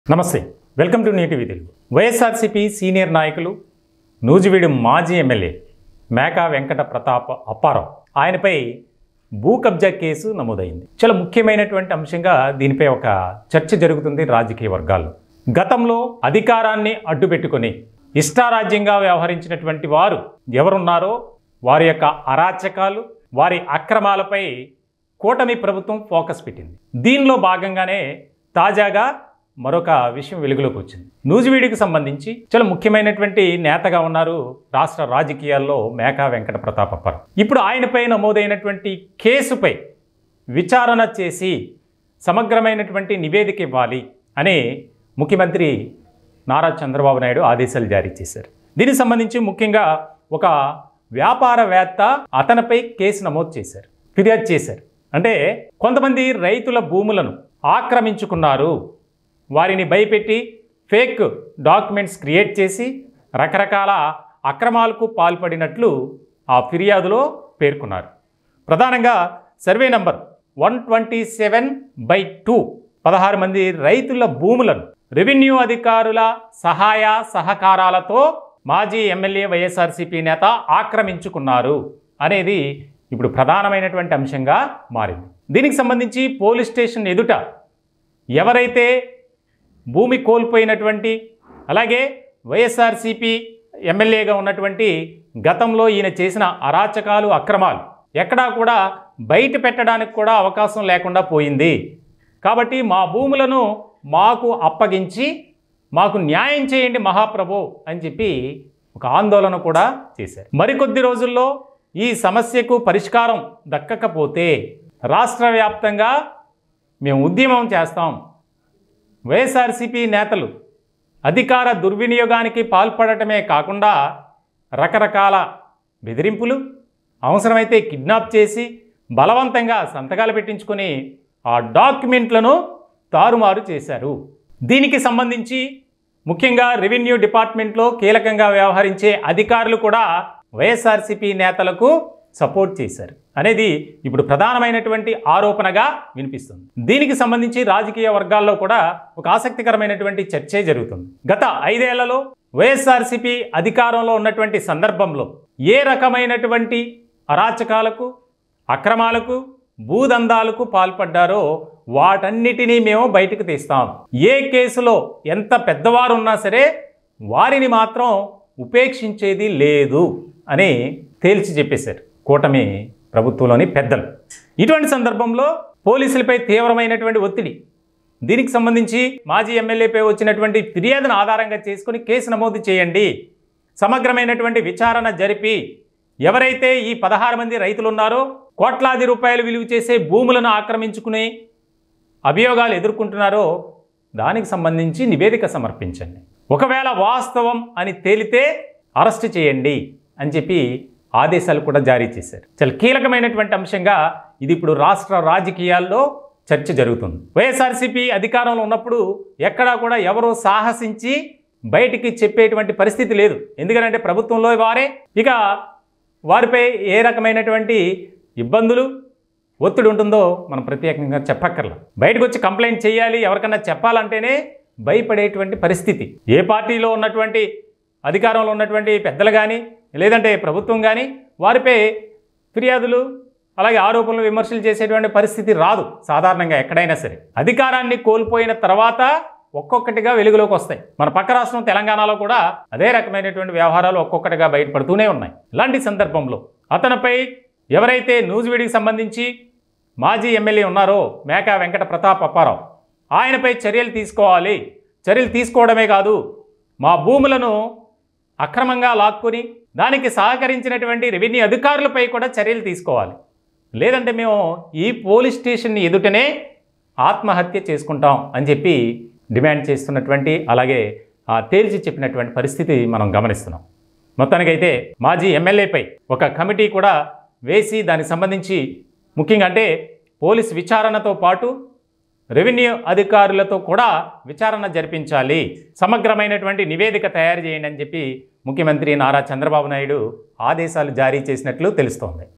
నమస్తే welcome to నేటివి Telugu YSRCP senior నాయకులు నూజివీడు మాజీ ఎమ్మెల్యే మేకా వెంకట ప్రతాప్ అప్పారావు ఆయనపై భూ కబ్జా కేసు నమోదైంది చాలా ముఖ్యమైనటువంటి అంశంగా దీనిపై ఒక చర్చ జరుగుతుంది రాజకీయ వర్గాల్లో గతంలో అధికారాన్ని అడ్డుపెట్టుకొని ఇష్టారాజ్యంగా వ్యవహరించినటువంటి వారు ఎవరున్నారో వారి యొక్క అరాచకాలు వారి అక్రమాలపై కూటమి ప్రభుత్వం ఫోకస్ పెట్టింది దీనిలో భాగంగానే తాజాగా మరొక విషయం వెలుగులోకి వచ్చింది నూజివీడికి సంబంధించి చాలా ముఖ్యమైనటువంటి నేతగా ఉన్నారు రాష్ట్ర రాజకీయాల్లో మేకా వెంకట ప్రతాప్ అప్పారావు ఇప్పుడు ఆయనపై నమోదైనటువంటి కేసుపై విచారణ చేసి సమగ్రమైనటువంటి నివేదిక ఇవ్వాలి అని ముఖ్యమంత్రి నారా చంద్రబాబు నాయుడు ఆదేశాలు జారీ చేశారు దీనికి సంబంధించి ముఖ్యంగా ఒక వ్యాపారవేత్త అతనిపై కేసు నమోదు చేశారు ఫిర్యాదు చేశారు అంటే కొంతమంది రైతుల భూములను ఆక్రమించుకున్నారు వారిని భయపెట్టి ఫేక్ డాక్యుమెంట్స్ క్రియేట్ చేసి రకరకాల అక్రమాలకు పాల్పడినట్లు ఆ ఫిర్యాదులో పేర్కొన్నారు ప్రధానంగా survey number one twenty seven by two పదహారు మంది రైతుల భూములను రెవెన్యూ అధికారుల సహాయ సహకారాలతో మాజీ ఎమ్మెల్యే వైఎస్ఆర్సీపీ నేత ఆక్రమించుకున్నారు అనేది ఇప్పుడు ప్రధానమైనటువంటి అంశంగా మారింది దీనికి సంబంధించి పోలీస్ స్టేషన్ ఎదుట ఎవరైతే భూమి కోల్పోయినటువంటి అలాగే వైఎస్ఆర్సీపీ ఎమ్మెల్యేగా ఉన్నటువంటి గతంలో ఈయన చేసిన అరాచకాలు అక్రమాలు ఎక్కడా కూడా బయట పెట్టడానికి కూడా అవకాశం లేకుండా పోయింది కాబట్టి మా భూములను మాకు అప్పగించి మాకు న్యాయం చేయండి మహాప్రభు అని చెప్పి ఒక ఆందోళన కూడా చేశారు మరికొద్ది రోజుల్లో ఈ సమస్యకు పరిష్కారం దక్కకపోతే రాష్ట్ర వ్యాప్తంగా మేము ఉద్యమం చేస్తాం వైఎస్ఆర్సీపీ నేతలు అధికార దుర్వినియోగానికి పాల్పడటమే కాకుండా రకరకాల బెదిరింపులు అవసరమైతే కిడ్నాప్ చేసి బలవంతంగా సంతకాలు పెట్టించుకొని ఆ డాక్యుమెంట్లను తారుమారు చేశారు దీనికి సంబంధించి ముఖ్యంగా రెవెన్యూ డిపార్ట్మెంట్లో కీలకంగా వ్యవహరించే అధికారులు కూడా వైఎస్ఆర్సీపీ నేతలకు సపోర్ట్ చేశారు అనేది ఇప్పుడు ప్రధానమైనటువంటి ఆరోపణగా వినిపిస్తుంది దీనికి సంబంధించి రాజకీయ వర్గాల్లో కూడా ఒక ఆసక్తికరమైనటువంటి చర్చే జరుగుతుంది గత ఐదేళ్లలో వైఎస్ఆర్సీపీ అధికారంలో ఉన్నటువంటి సందర్భంలో ఏ రకమైనటువంటి అరాచకాలకు అక్రమాలకు భూదందాలకు పాల్పడ్డారో వాటన్నిటినీ మేము బయటకు తీస్తాం ఏ కేసులో ఎంత పెద్దవారు ఉన్నా సరే వారిని మాత్రం ఉపేక్షించేది లేదు అని తేల్చి చెప్పేశారు కూటమి ప్రభుత్వంలోని పెద్దలు ఇటువంటి సందర్భంలో పోలీసులపై తీవ్రమైనటువంటి ఒత్తిడి దీనికి సంబంధించి మాజీ ఎమ్మెల్యేపై వచ్చినటువంటి ఫిర్యాదును ఆధారంగా చేసుకుని కేసు నమోదు చేయండి సమగ్రమైనటువంటి విచారణ జరిపి ఎవరైతే ఈ పదహారు మంది రైతులు ఉన్నారో కోట్లాది రూపాయలు విలువ చేసే భూములను ఆక్రమించుకుని అభియోగాలు ఎదుర్కొంటున్నారో దానికి సంబంధించి నివేదిక సమర్పించండి ఒకవేళ వాస్తవం అని తేలితే అరెస్ట్ చేయండి అని చెప్పి ఆదేశాలు కూడా జారీ చేశారు చాలా కీలకమైనటువంటి అంశంగా ఇది ఇప్పుడు రాష్ట్ర రాజకీయాల్లో చర్చ జరుగుతుంది వైఎస్ఆర్సీపీ అధికారంలో ఉన్నప్పుడు ఎక్కడా కూడా ఎవరో సాహసించి బయటికి చెప్పేటువంటి పరిస్థితి లేదు ఎందుకంటే ప్రభుత్వంలో వారే ఇక వారిపై ఏ రకమైనటువంటి ఇబ్బందులు ఒత్తిడి ఉంటుందో మనం ప్రత్యేకంగా చెప్పక్కర్లా బయటకు వచ్చి కంప్లైంట్ చేయాలి ఎవరికన్నా చెప్పాలంటేనే భయపడేటువంటి పరిస్థితి ఏ పార్టీలో ఉన్నటువంటి అధికారంలో ఉన్నటువంటి పెద్దలు కానీ లేదంటే ప్రభుత్వం కానీ వారిపై ఫిర్యాదులు అలాగే ఆరోపణలు విమర్శలు చేసేటువంటి పరిస్థితి రాదు సాధారణంగా ఎక్కడైనా సరే అధికారాన్ని కోల్పోయిన తర్వాత ఒక్కొక్కటిగా వెలుగులోకి వస్తాయి మన పక్క రాష్ట్రం తెలంగాణలో కూడా అదే రకమైనటువంటి వ్యవహారాలు ఒక్కొక్కటిగా బయటపడుతూనే ఉన్నాయి ఇలాంటి సందర్భంలో అతనిపై ఎవరైతే నూజివీడికి సంబంధించి మాజీ ఎమ్మెల్యే ఉన్నారో మేకా వెంకట ప్రతాప్ అప్పారావు ఆయనపై చర్యలు తీసుకోవాలి చర్యలు తీసుకోవడమే కాదు మా భూములను అక్రమంగా లాక్కొని దానికి సహకరించినటువంటి రెవెన్యూ అధికారులపై కూడా చర్యలు తీసుకోవాలి లేదంటే మేము ఈ పోలీస్ స్టేషన్ ఎదుటనే ఆత్మహత్య చేసుకుంటాం అని చెప్పి డిమాండ్ చేస్తున్నటువంటి అలాగే ఆ తేల్చి చెప్పినటువంటి పరిస్థితి మనం గమనిస్తున్నాం మొత్తానికైతే మాజీ ఎమ్మెల్యేపై ఒక కమిటీ కూడా వేసి దానికి సంబంధించి ముఖ్యంగా అంటే పోలీస్ విచారణతో పాటు రెవెన్యూ అధికారులతో కూడా విచారణ జరిపించాలి సమగ్రమైనటువంటి నివేదిక తయారు చేయండి అని చెప్పి ముఖ్యమంత్రి నారా చంద్రబాబు నాయుడు ఆదేశాలు జారీ చేసినట్లు తెలుస్తోంది